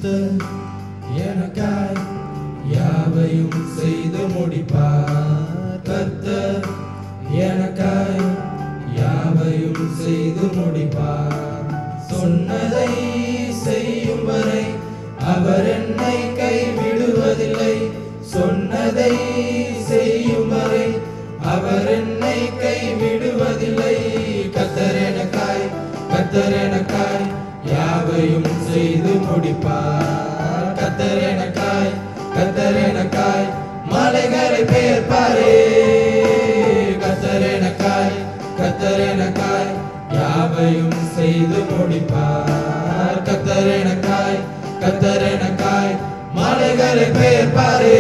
கர்த்தர் எனக்காய் யாவையும் செய்து முடிப்பார் கர்த்தர் எனக்காய் யாவையும் செய்து முடிப்பார் சொன்னதை செய்யும் வரை அவர் என்னை கைவிடுவதில்லை சொன்னதை செய்யும் வரை அவர் என்னை கைவிடுவதில்லை கத்தர் எனக்காய் கத்தர் எனக்காய் யாவையும் செய்து முடிப்பார் கத்தர் எனக்காய் கத்தர் எனக்காய் மலைகளை பெயர்ப்பாரே கத்தர் எனக்காய் கத்தர் எனக்காய் யாவையும் செய்து முடிப்பார் கத்தர் எனக்காய் கத்தர் எனக்காய் மலைகளை பெயர்ப்பாரே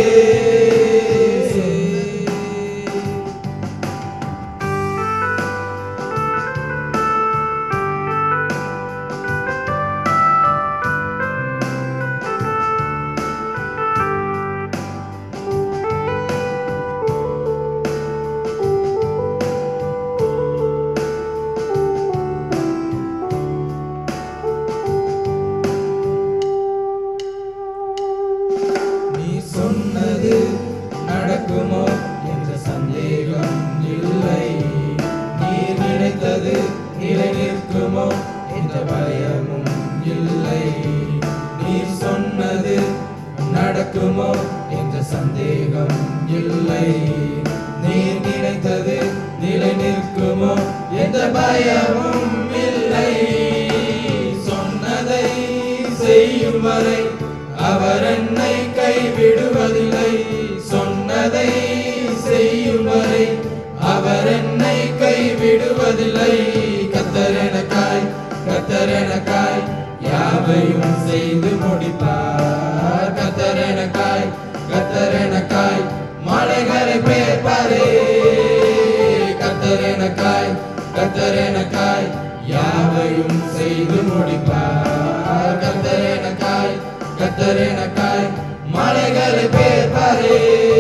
நீ சொன்னது நடக்குமோ என்ற சந்தேகம் இல்லை நீ நினைத்தது நிலை நிற்குமோ என்ற பயமும் இல்லை நீ சொன்னது நடக்குமோ என்ற சந்தேகம் இல்லை நீ நினைத்தது நிலை நிற்குமோ என்ற பயமும் இல்லை சொன்னதை செய்யும் வரை அவர் என்னை கைவிடுவதில்லை சொன்னதை செய்யும் வரை அவர் என்னை கைவிடுவதில்லை கத்தர் எனக்காய் கத்தர் எனக்காய் யாவையும் செய்து முடிப்பார் கத்தர் எனக்காய் கத்தர் எனக்காய் மலைகளை பெயர்ப்பாரே கத்தர் எனக்காய் கத்தர் எனக்காய் யாவையும் செய்து முடிப்பார் கத்தர் எனக்காய் கத்தர் எனக்காய் மலைகளை பெயர்ப்பாரே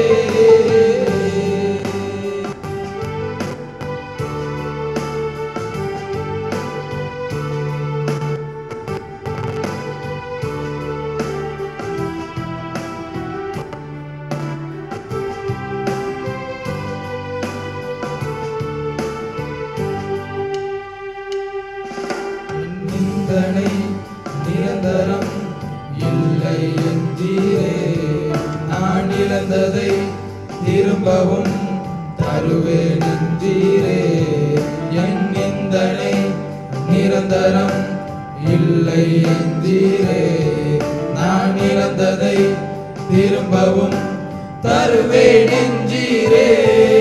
நிந்தனை நிரந்தரம் இல்லை என்றீரே நான் இழந்ததை திரும்பவும் தருவேன் என்றீரே என் நிந்தனை நிரந்தரம் இல்லை என்றீரே நான் இழந்ததை திரும்பவும் தருவேன் என்றீரே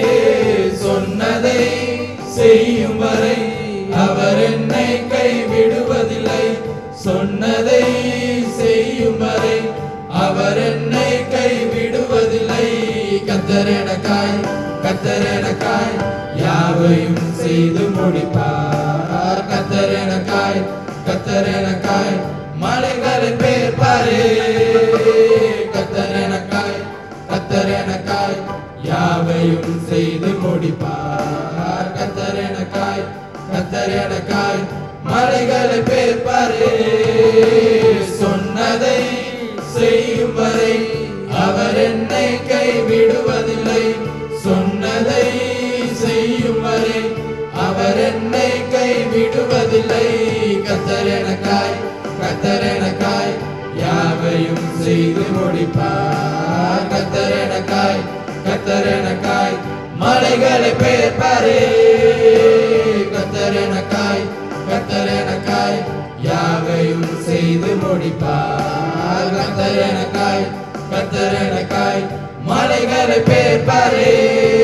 சொன்னதை செய்யும் வரை அவர் என்னை கைவிடுவதில்லை சொன்னதை செய்யும் வரை அவர் என்னை கைவிடுவதில்லை கத்தர் எனக்காய் கத்தர் எனக்காய் யாவையும் செய்து முடிப்பார் கத்தர் எனக்காய் கத்தர் எனக்காய் மலைகளை பெயர்ப்பாரே கத்தர் எனக்காய் கத்தர் எனக்காய் யாவையும் செய்து முடிப்பார் கத்தர் எனக்காய் கத்தர் எனக்காய் மலைகளை பெயர்ப்பாரே சொன்னதை செய்யும் வரை அவர் என்னை கைவிடுவதில்லை சொன்னதை செய்யும் வரை அவர் என்னை கைவிடுவதில்லை கத்தர் எனக்காய் கத்தர் எனக்காய் யாவையும் செய்து முடிப்பார் கத்தர் எனக்காய் கத்தர் எனக்காய் மலைகளை பெயர்ப்பாரே கத்தர் எனக்காய் கத்தர் எனக்காய் யாவையும் செய்து முடிப்பார் கத்தர் எனக்காய் கத்தர் எனக்காய் மலைகளை பெயர்ப்பாரே